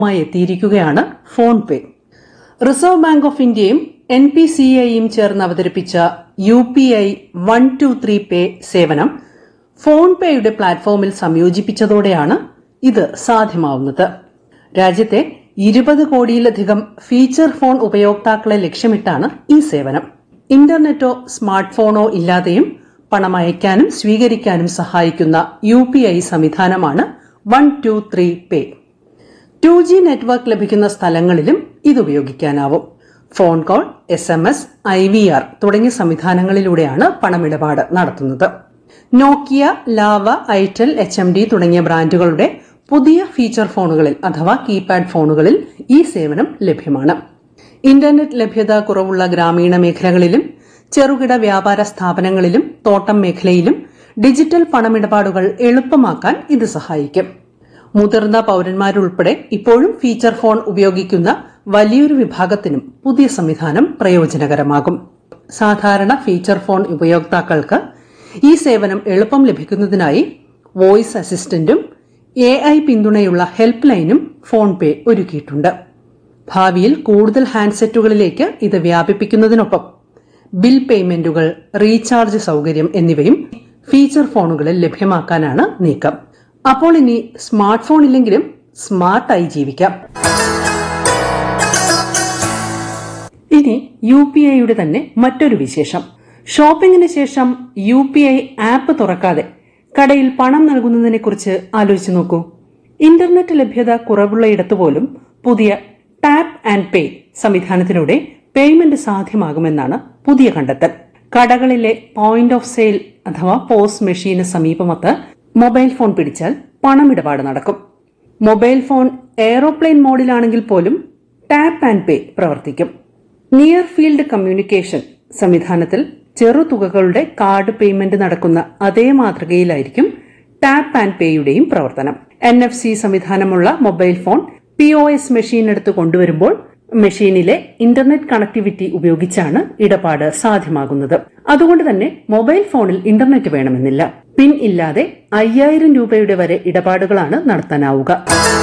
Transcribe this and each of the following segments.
മായി എത്തിയിരിക്കുകയാണ് PhonePe reserve bank of ഇന്ത്യയും എൻ പി സി ഐയും ചേർന്ന് അവതരിപ്പിച്ച U P I one two three pay സേവനം ഫോൺ പേയുടെ പ്ലാറ്റ്ഫോമിൽ സംയോജിപ്പിച്ചതോടെയാണ് ഇത് സാധ്യമാവുന്നത് രാജ്യത്തെ ഇരുപത് കോടിയിലധികം ഫീച്ചർ ഫോൺ ഉപയോക്താക്കളെ ലക്ഷ്യമിട്ടാണ് ഈ സേവനം ഇന്റർനെറ്റോ സ്മാർട്ട് ഫോണോ ഇല്ലാതെയും പണം അയക്കാനും സ്വീകരിക്കാനും സഹായിക്കുന്ന യു പി ഐ സംവിധാനമാണ് one two three pay two G network ലഭിക്കുന്ന സ്ഥലങ്ങളിലും ഇത് ഉപയോഗിക്കാനാവും phone call S M S I V R തുടങ്ങിയ സംവിധാനങ്ങളിലൂടെയാണ് പണമിടപാട് നടത്തുന്നത് Nokia Lava itel H M D തുടങ്ങിയ ബ്രാൻഡുകളുടെ പുതിയ ഫീച്ചർ ഫോണുകളിൽ അഥവാ കീപാഡ് ഫോണുകളിൽ ഈ സേവനം ലഭ്യമാണ് ഇന്റർനെറ്റ് ലഭ്യത കുറവുള്ള ഗ്രാമീണ മേഖലകളിലും ചെറുകിട വ്യാപാര സ്ഥാപനങ്ങളിലും തോട്ടം മേഖലയിലും ഡിജിറ്റൽ പണമിടപാടുകൾ എളുപ്പമാക്കാൻ ഇത് സഹായിക്കും മുതിർന്ന പൌരന്മാരുൾപ്പെടെ ഇപ്പോഴും ഫീച്ചർ ഫോൺ ഉപയോഗിക്കുന്ന വലിയൊരു വിഭാഗത്തിനും പുതിയ സംവിധാനം പ്രയോജനകരമാകും സാധാരണ ഫീച്ചർ ഫോൺ ഉപയോക്താക്കൾക്ക് ഈ സേവനം എളുപ്പം ലഭിക്കുന്നതിനായി വോയിസ് അസിസ്റ്റന്റും എ ഐ പിന്തുണയുള്ള ഹെൽപ്പ് ലൈനും ഫോൺ പേ ഒരുക്കിയിട്ടുണ്ട് ഭാവിയിൽ കൂടുതൽ ഹാൻഡ്സെറ്റുകളിലേക്ക് ഇത് വ്യാപിപ്പിക്കുന്നതിനൊപ്പം ബിൽ പേയ്മെന്റുകൾ റീചാർജ് സൗകര്യം എന്നിവയും ഫീച്ചർ ഫോണുകളിൽ ലഭ്യമാക്കാനാണ് നീക്കം അപ്പോൾ ഇനി സ്മാർട്ട് ഫോൺ ഇല്ലെങ്കിലും സ്മാർട്ടായി ജീവിക്കാം ഇനി യു പി ഐയുടെ തന്നെ മറ്റൊരു വിശേഷം ഷോപ്പിംഗിന് ശേഷം യു പി ഐ ആപ്പ് തുറക്കാതെ കടയിൽ പണം നൽകുന്നതിനെ കുറിച്ച് ആലോചിച്ചു നോക്കൂ ഇന്റർനെറ്റ് ലഭ്യത കുറവുള്ളയിടത്ത് പോലും പുതിയ ടാപ്പ് ആൻഡ് പേ സംവിധാനത്തിലൂടെ പേയ്മെന്റ് സാധ്യമാകുമെന്നാണ് പുതിയ കണ്ടെത്തൽ കടകളിലെ പോയിന്റ് ഓഫ് സെയിൽ അഥവാ പോസ് മെഷീന് സമീപമത്ത് മൊബൈൽ ഫോൺ പിടിച്ചാൽ പണമിടപാട് നടക്കും മൊബൈൽ ഫോൺ എയറോപ്ലെയിൻ മോഡിലാണെങ്കിൽ പോലും ടാപ്പ് ആൻഡ് പേ പ്രവർത്തിക്കും നിയർ ഫീൽഡ് കമ്മ്യൂണിക്കേഷൻ സംവിധാനത്തിൽ ചെറുതുകകളുടെ കാർഡ് പേയ്മെന്റ് നടക്കുന്ന അതേ മാതൃകയിലായിരിക്കും ടാപ്പ് ആൻഡ് പേയുടെയും പ്രവർത്തനം എൻ എഫ് സി സംവിധാനമുള്ള mobile phone P O S machine എടുത്ത് കൊണ്ടുവരുമ്പോൾ മെഷീനിലെ ഇന്റർനെറ്റ് കണക്ടിവിറ്റി ഉപയോഗിച്ചാണ് ഇടപാട് സാധ്യമാകുന്നത് അതുകൊണ്ട് തന്നെ മൊബൈൽ ഫോണിൽ ഇന്റർനെറ്റ് വേണമെന്നില്ല പിൻ ഇല്ലാതെ അയ്യായിരം രൂപയുടെ വരെ ഇടപാടുകളാണ് നടത്താനാവുക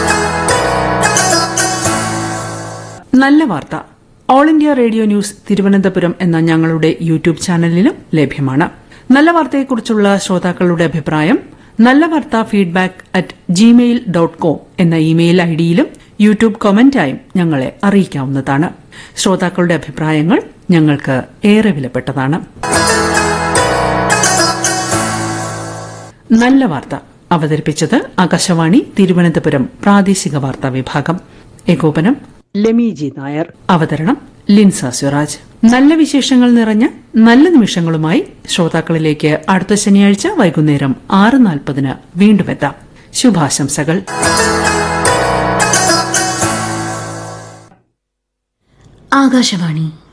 നല്ല വാർത്ത All India Radio news Thiruvananthapuram എന്ന ഞങ്ങളുടെ യൂട്യൂബ് ചാനലിലും ലഭ്യമാണ് നല്ല വാർത്തയെക്കുറിച്ചുള്ള ശ്രോതാക്കളുടെ അഭിപ്രായം നല്ല വാർത്ത feedback at gmail dot com എന്ന ഇമെയിൽ ഐഡിയിലും യൂട്യൂബ് കമന്റായും ഞങ്ങളെ അറിയിക്കാവുന്നതാണ് ശ്രോതാക്കളുടെ അഭിപ്രായങ്ങൾ ഞങ്ങൾക്ക് ഏറെ വിലപ്പെട്ടതാണ് നല്ല വാർത്ത അവതരിപ്പിച്ചത് ആകാശവാണി തിരുവനന്തപുരം പ്രാദേശിക വാർത്താ വിഭാഗം ഏകോപനം ലെമിജി നായർ അവതരണം ലിൻസ സ്വരാജ് നല്ല വിശേഷങ്ങൾ നിറഞ്ഞ നല്ല നിമിഷങ്ങളുമായി ശ്രോതാക്കളിലേക്ക് അടുത്ത ശനിയാഴ്ച വൈകുന്നേരം ആറ് നാൽപ്പതിന് വീണ്ടും എത്താം ശുഭാശംസകൾ ആകാശവാണി